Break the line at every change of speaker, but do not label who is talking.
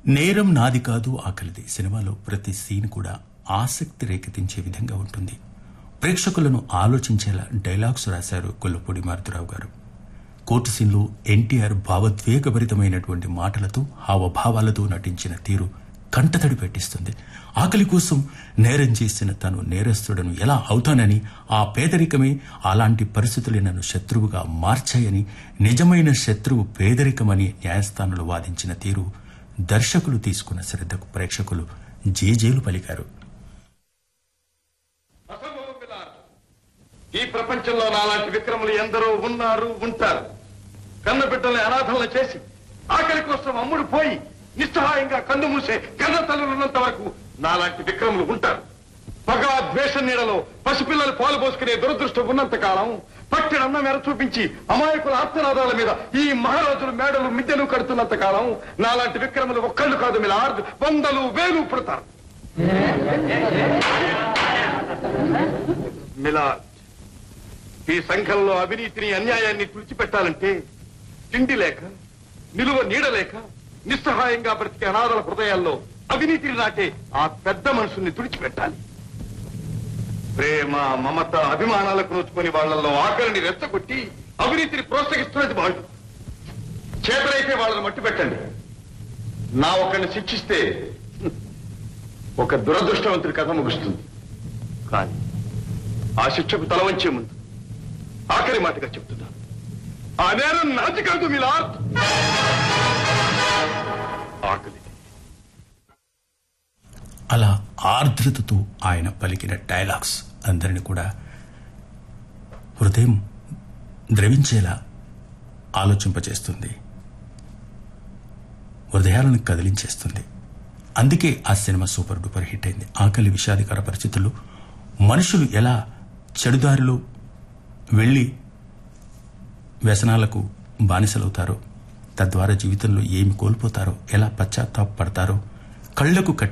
నేరం నాది కాదు ఆకలిది సినిమాలో ప్రతి సీన్ కూడా ఆసక్తి రేకెత్తించే విధంగా ఉంటుంది ప్రేక్షకులను ఆలోచించేలా డైలాగ్స్ రాశారు కొల్లపూడి మారుతిరావు గారు కోర్టు సీన్లో ఎన్టీఆర్ భావోద్వేగభరితమైనటువంటి మాటలతో హావభావాలతో నటించిన తీరు కంటతడి పెట్టిస్తుంది ఆకలి కోసం నేరం చేసిన తను నేరస్తుడను ఎలా అవుతానని ఆ పేదరికమే అలాంటి పరిస్థితులే నన్ను శత్రువుగా మార్చాయని నిజమైన శత్రువు పేదరికమని న్యాయస్థానంలో వాదించిన తీరు దర్శకులు తీసుకున్న శ్రద్ధకు ప్రేక్షకులు జేజేలు పలికారు
అసంభవం మిలార్. ఈ ప్రపంచంలో నాలాంటి విక్రములు ఎందరో ఉన్నారు ఉంటారు కన్న బిడ్డల్ని అనాథలను చేసి ఆకలి కోసం అమ్ముడు పోయి నిస్సహాయంగా కన్ను మూసే కన్న తల్లులు ఉన్నంత వరకు నాలాంటి విక్రములు ఉంటారు పగ ద్వేషం నీడలో పసిపిల్లలు పాలు పోసుకునే దురదృష్టం ఉన్నంత కాలం పట్టిన అన్నం ఎర చూపించి అమాయకుల ఆత్మనాదాల మీద ఈ మహారాజులు మేడలు మిద్దెలు కడుతున్నంత కాలం నాలాంటి విక్రములు ఒక్కళ్ళు కాదు మిలార్డ్ వందలు వేలు పుడతారు మిలాద్ ఈ సంఘంలో అవినీతిని అన్యాయాన్ని తుడిచిపెట్టాలంటే తిండి లేక నిలువ నీడ లేక నిస్సహాయంగా బ్రతికే అనాథల హృదయాల్లో అవినీతిని నాటే ఆ పెద్ద మనుషుల్ని తుడిచిపెట్టాలి ప్రేమ మమత అభిమానాలకు నోచుకొని వాళ్ళల్లో ఆకలిని రెచ్చగొట్టి అవినీతిని ప్రోత్సహిస్తున్నది వాళ్ళు చేతలైతే వాళ్ళని మట్టి పెట్టండి నా ఒకరిని శిక్షిస్తే హ్మ్, ఒక దురదృష్టవంతుడి కథ ముగుస్తుంది కానీ ఆ శిక్షకు తల వంచే ముందు ఆఖరి మాటగా చెప్తున్నా ఆ నేరం నాది కాదు మిలాద్ ఆకలి
అలా ఆర్ద్రతతో ఆయన పలికిన డైలాగ్స్ అందరిని కూడా హృదయం ద్రవించేలా ఆలోచింపచేస్తుంది హృదయాలను కదిలించేస్తుంది అందుకే ఆ సినిమా సూపర్ డూపర్ హిట్ అయింది ఆకలి విషాదకర పరిస్థితుల్లో మనుషులు ఎలా చెడుదారిలో వెళ్ళి వ్యసనాలకు బానిసలవుతారో తద్వారా జీవితంలో ఏమి కోల్పోతారో ఎలా పశ్చాత్తాపడతారో కళ్లకు కట్టి